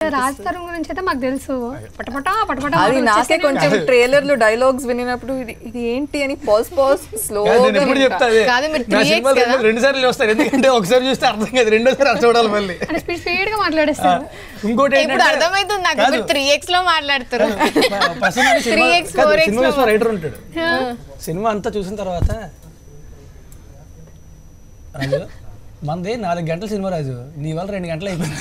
రాజ్ తరుణ్ గురించి అయితే మాకు తెలుసు పటపట పటపట అది మాటలు నాకే వచ్చేస్తూనే కొంచెం ట్రైలర్ లో డైలాగ్స్ వినినప్పుడు ఇది ఇది ఏంటి అని పాజ్ పాజ్ స్లో కాదు, నేను ఎప్పుడు చెప్తా అదే. కాదు, మీరు నా 3x సినిమాలు కదా? రెండు- రెండు సార్లు చూస్తారు ఎందుకంటే ఒకసారి చూస్తే అర్థం కాదు రెండోసారి అర్థం చూడాలి మళ్ళీ అంటే స్పీడ్ స్పీడ్ గా మాట్లాడేస్తారు ఇంకోటి ఇప్పుడు ఏంటంటే- అర్థమైతుంది నాకు కాదు. ఇప్పుడు త్రీ ఎక్స్ లో మాట్లాడుతారు ప- పర్సన్ అని సినిమా 3x, కాదు, 4x సినిమా లో చూసిన రైటర్ ఉంటాడు సినిమా అంతా చూసిన తర్వాత రాజు మనది నాలుగు గంటల సినిమా రాజు నీ వల్ల రెండు గంటలు అయిపోయింది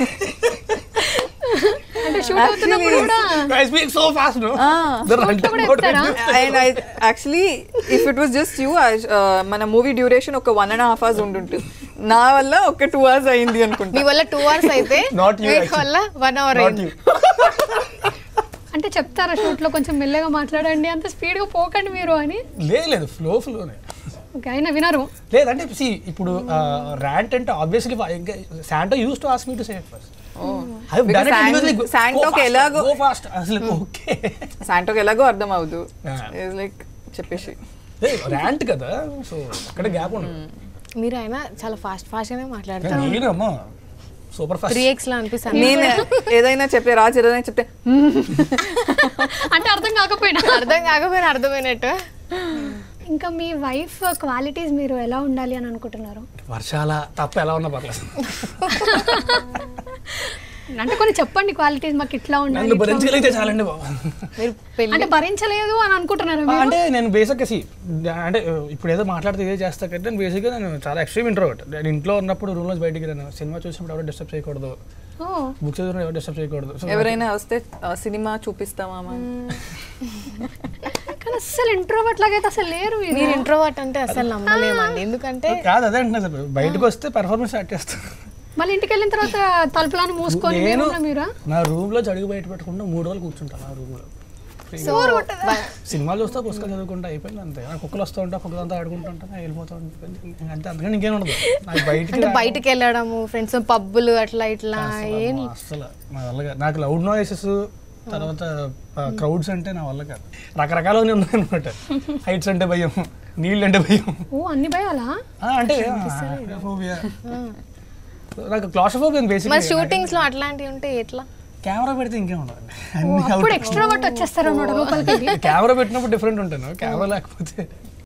అంటే షూట్ అవుతున్నప్పుడు కూడా I speak so fast, no? The runtime కూడా కూడా చెప్తారా? And I actually if it was just you మన మూవీ డ్యూరేషన్ ఒక వన్ అండ్ హాఫ్ అవర్స్ ఉంటుంటు నా వల్ల ఒక టూ అవర్స్ అయింది మీ అనుకుంటా వల్ల టూ అవర్స్ అయితే Not you, మీ actually. వల్ల వన్ అవర్ Not అయింది you. అంటే చెప్తారా షూట్ లో కొంచెం మెల్లగా మాట్లాడండి అంత స్పీడ్ గా పోకండి మీరు అని లేదు లేదు ఫ్లో ఫ్లోనే ఓకే అయినా వినరు లేదంటే సి ఇప్పుడు ర్యాంట్ అంటే obviously Santo uses to ask me to save first Because San- Santoకి ఎలాగో- గో ఫాస్ట్ అసలు ఓకే శాంటోకి ఎలాగో అర్థం అవ్వదు Yeah. లైక్ చెప్పేసి ర్యాంట్ కదా సో అక్కడ గ్యాప్ ఉండదు మీరు అయినా చాలా ఫాస్ట్ ఫాస్ట్ గానే మాట్లాడతారు నేను అమ్మా సూపర్ ఫాస్ట్ త్రీ ఎక్స్ లో అనిపిస్తాను నేను ఏదైనా చెప్తే రాజు ఏదైనా చెప్తే అంటే అర్థం కాకపోయినా అర్థం కాకపోయినా అర్థమైనట్టు ఇంకా మీ వైఫ్ క్వాలిటీస్ మీరు ఎలా ఉండాలి అని అనుకుంటున్నారు వర్షాల తప్ప ఎలా ఉన్నా పర్లేదు అంటే కొన్ని చెప్పండి క్వాలిటీస్ మాకు ఇట్లా ఉండాలి నన్ను ఇట్లా భరించగలిగితే చాలండి బాబు మీరు ఉండాలి. పెళ్లి అంటే భరించలేదు అని అనుకుంటున్నారు మీరు అంటే నేను బేసిక్గా సి అంటే ఇప్పుడు ఏదో మాట్లాడితే ఇదే చేస్తా కంటే నేను బేసిక్గా నేను చాలా ఎక్స్ట్రీమ్ ఇంట్రోవర్ట్ నేను ఇంట్లో ఉన్నప్పుడు రూమ్ నుంచి బయటికి రాను సినిమా చూసినప్పుడు ఎవరు డిస్టర్బ్ చేయకూడదు ఓ బుక్స్ చదివిన ఎవరు డిస్టర్బ్ చేయకూడదు సో ఎవరైనా వస్తే ఆ, సినిమా చూపిస్తామా అమ్మా? కానీ అస్సలు ఇంట్రోవర్ట్ లాగైతే అసలు లేరు మీరు. మీరు ఇంట్రోవర్ట్ అంటే అసలు నమ్మలేమండి ఎందుకంటే కాదు అదే అంటున్నా సార్ బయటకు వస్తే పెర్ఫార్మెన్స్ స్టార్ట్ చేస్తాను మళ్ళీ ఇంటికి వెళ్ళిన తర్వాత తలుపులను మూసుకొని మీ నేను room లో మీరా నా రూమ్ లో అడుగు బయట పెట్టకుండా మూడు రోజులు కూర్చుంటాను ఆ రూమ్ లో సో సినిమాలు చూస్తా పుస్తకాలు చదువుకుంటా అయిపోయింది అంతే ఆ కుక్కలు వస్తూ ఉంటా కుక్కలంతా ఆడుకుంటూ ఉంటాను వెళ్ళిపోతూ ఉంటాను అంతే అందుకని ఇంకేం ఉండదు నాకు బయటికి అంటే రా- బయటికి వెళ్ళడము ఫ్రెండ్స్ పబ్బులు అట్లా ఇట్లా ఏం అమ్మా, అస్సలు నా వల్ల కాదు. నాకు లౌడ్ నాయిసెస్ తర్వాత క్రౌడ్స్ అంటే నా వల్ల కాదు రకరకాల ఉన్నాయి అనమాట హైట్స్ అంటే భయం నీళ్ళు అంటే భయం ఓ అన్ని భయాలా ఆ, అంటే phobia. నాకు క్లాషోఫోబియా మరి బేసిక్ షూటింగ్స్ లో అట్లాంటివి ఉంటే ఎట్లా కెమెరా పెడితే ఇంకేం ఉండదు ఓ, అప్పుడు ఎక్స్ట్రావర్ట్ వచ్చేస్తారు అన్నమాట లోపలికి కెమెరా పెట్టినప్పుడు డిఫరెంట్ ఉంటాను కెమెరా లేకపోతే